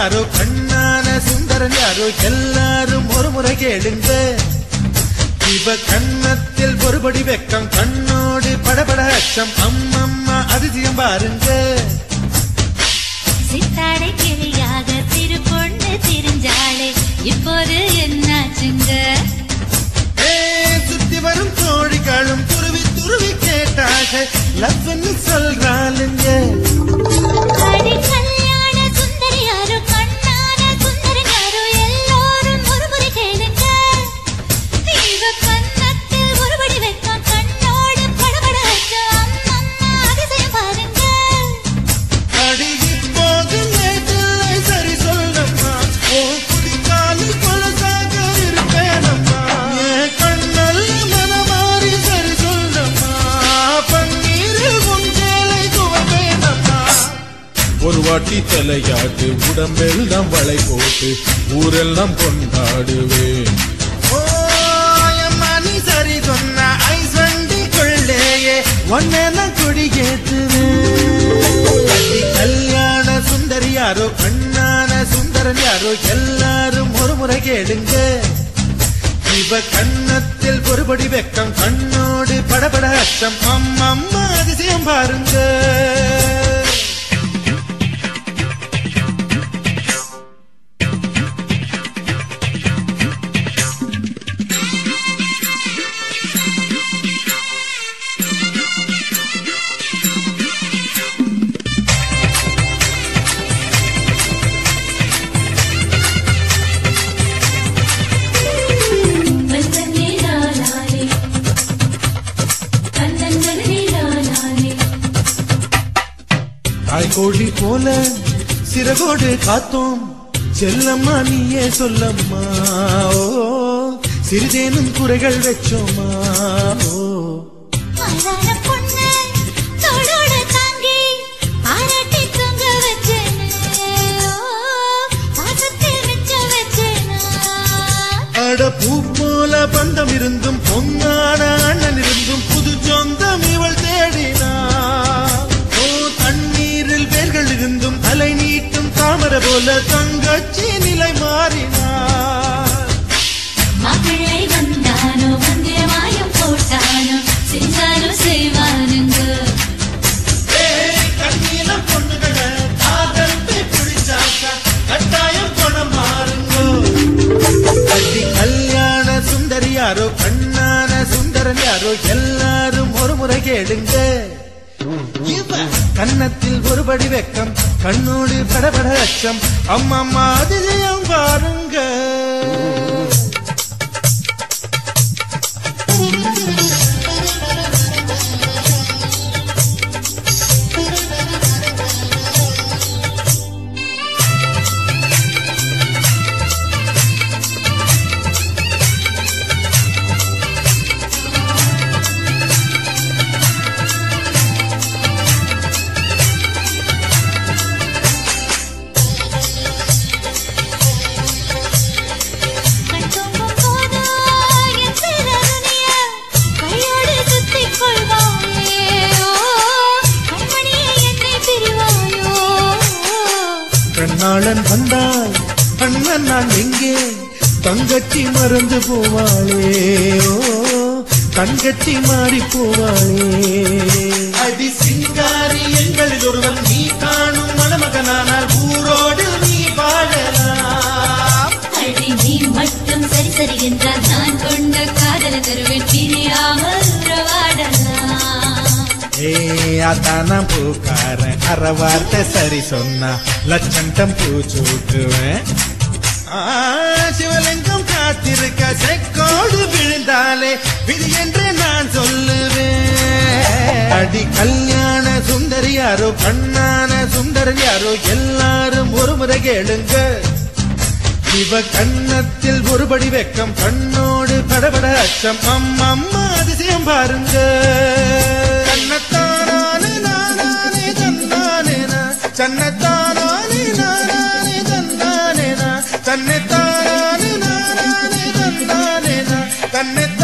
யாரோ கண்ணான சுந்தரன் யாரோ எல்லாரும் ஒரு முறை கேளுங்க இவ கண்ணத்தில் ஒருபடி வெக்கம் கண்ணோடு படபட அச்சம் அம்மம்மா அதிசயம் பாருங்க சித்தாடை கிளியாக திரு பொண்ணு திரிஞ்சாளே இப்போது என்னாச்சுங்க ஏ, சுத்தி வரும் தோழிகளும் துருவி துருவி கேட்டாக லவ்னு சொல்றாளுங்க அடி கல்யாண சுந்தரி யாரோ கண்ணான சுந்தரன் யாரோ எல்லாரும் ஒரு முறை கேளுங்க இவ கண்ணத்தில் ஒருபடி வெக்கம் கண்ணோடு படபட அச்சம் அம்மம்மா அதிசயம் பாருங்க அடி இப்போது நேற்றில்லை சரி சொல்லம்மா ஓ குடிக்காலில் பழசாக இருப்பேனம்மா என் கண்ணல்ல மனமாறி சரி சொல்லம்மா பன்னீரில் உஞ்சேலை துவப்பேனம்மா ஒரு வாட்டி தலையாட்டு உடம்பெல்லாம் வளை போட்டு ஊரெல்லாம் கொண்டாடுவேன் ஓ அம்மா நீ சரி சொன்ன ஐஸ் வண்டி கொள்ளேயே ஒன்னெல்லாம் கொடி கல்யாண சுந்தரி யாரோ கண்ணான சுந்தரன் யாரோ எல்லாரும் ஒரு முறை கேளுங்க இவ கண்ணத்தில் ஒருபடி வெக்கம் கண்ணோடு படபட அச்சம் அம்மம்மா அதிசயம் பாருங்க வந்தனே நானானே கண்ணனே நானானே தாய்கோழி போல சிறகோடு காத்தோம் செல்லம்மா நீயே சொல்லம்மா ஓ சிறிதேனும் குறைகள் வச்சோமா ஓ அழகான பொண்ணு தோளோட தாங்கி ஆராட்டி தூங்க வச்சேனே ஓ பாசத்தில் மிச்ச வச்சேனா அட பூ போல பந்தம் இருந்தும் பொன்னான அண்ணன் இருந்தும் புது சொந்தம் இவள் தேடினா ஓ தண்ணீரில் வேர்கள் இருந்தும் அலை நீட்டும் தாமரை போல தங்கச்சி நிலை மாறினா மாப்பிள்ளை வந்தானோ மந்திரமாயம் போட்டானோ செஞ்சாலும் செய்வானுங்க ஏய், கண்ணீல பொண்ணுகளை காதல்பை பிடிச்சாக்கா கட்டாயம் குணம் மாறுங்கோ. கட்டி கல்யாண சுந்தரி யாரோ கண்ணான சுந்தரன் யாரோ எல்லாரும் ஒரு முறை கேளுங்க இவ கன்னத்தில் ஒருபடி வெக்கம் கண்ணோடு படபட அச்சம் அம்மம்மா அதிசயம் பாருங்க கண் தூங்கும் போதோ என் சிறகுனிய கையோடு சுத்திக் கொள்வாயே ஓ கண்மணியே என்னை பிரிவாயோ கண்ணாளன் வந்தால் அண்ணன் நான் எங்கே தங்கச்சி மறந்து போவாளே ஓ தங்கச்சி மாறி போவாளே அடி சிங்காரி எங்களில் ஒருவன் நீ காணும் மணமகனானால் ஊரோடு நீ வாழலாம் அடி நீ மட்டும் சரி சரி என்றால் நான் கொண்ட காதல தருவேன் பிரியாமல் உறவாடலாம் ஏ அதான பூக்காரன் அற வார்த்தை சரி சொன்னா லட்சண்டம் பூச்சு விட்டுருவேன் ஆ, சிவலிங்கம் காத்திருக்க செக்கோடு விழுந்தாலே விதி என்று நான் சொல்லுவேன் அடி கல்யாண சுந்தரி யாரோ கண்ணான சுந்தரன் யாரோ எல்லாரும் ஒரு முறை கேளுங்க இவ கன்னத்தில் ஒருபடி வெக்கம் கண்ணோடு படபட அச்சம் அம்மம்மா அதிசயம் பாருங்க கண்ணத்தானே நானே தன்னானே சன்னத்தானே நானே தன்னானே தன்னைத்தானே நானே தன்னானே தன்னை